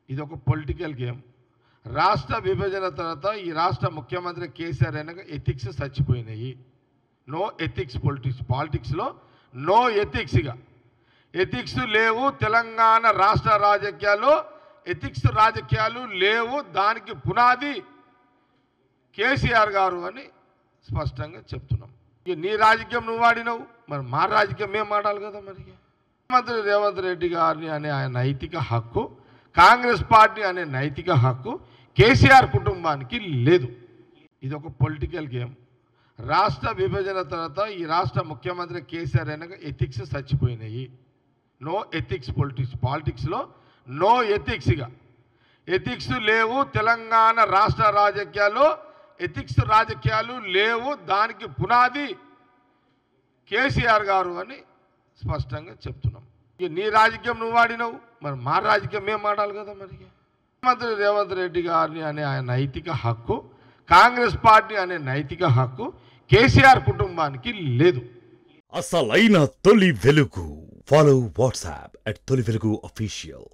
ఇది ఒక political game రాష్ట్ర విభజన తర్వాత ఈ రాష్ట్ర ముఖ్యమంత్రి కేసీఆర్ అయినాక ఎథిక్స్ చచ్చిపోయినాయి నో ఎథిక్స్ పొలిటిక్స్ పాలిటిక్స్లో నో ఎథిక్స్గా ఎథిక్స్ లేవు తెలంగాణ రాష్ట్ర రాజకీయాల్లో ఎథిక్స్ రాజకీయాలు లేవు దానికి పునాది కేసీఆర్ గారు అని స్పష్టంగా చెప్తున్నాం ఇక నీ రాజకీయం నువ్వు ఆడినావు మరి మా రాజకీయం మేము ఆడాలి కదా మరి ముఖ్యమంత్రి రేవంత్ రెడ్డి గారిని అనే ఆయన నైతిక హక్కు కాంగ్రెస్ పార్టీ అనే నైతిక హక్కు కేసీఆర్ కుటుంబానికి లేదు ఇది ఒక పొలిటికల్ గేమ్ రాష్ట్ర విభజన తర్వాత ఈ రాష్ట్ర ముఖ్యమంత్రి కేసీఆర్ అయినాక ఎథిక్స్ చచ్చిపోయినాయి నో ఎథిక్స్ పొలిటిక్స్ పాలిటిక్స్లో నో ఎథిక్స్గా ఎథిక్స్ లేవు తెలంగాణ రాష్ట్ర రాజకీయాల్లో ఎథిక్స్ రాజకీయాలు లేవు దానికి పునాది కేసీఆర్ గారు అని స్పష్టంగా చెప్తున్నాం ఇక నీ రాజకీయం నువ్వు ఆడినావు మరి మా రాజకీయం మేము ఆడాలి కదా మరి ముఖ్యమంత్రి రేవంత్ రెడ్డి గారిని అనే ఆయన నైతిక హక్కు కాంగ్రెస్ పార్టీ అనే నైతిక హక్కు కేసీఆర్ కుటుంబానికి లేదు అసలైన తొలి వెలుగు ఫాలో వాట్సాప్ అట్ తొలి వెలుగు అఫీషియల్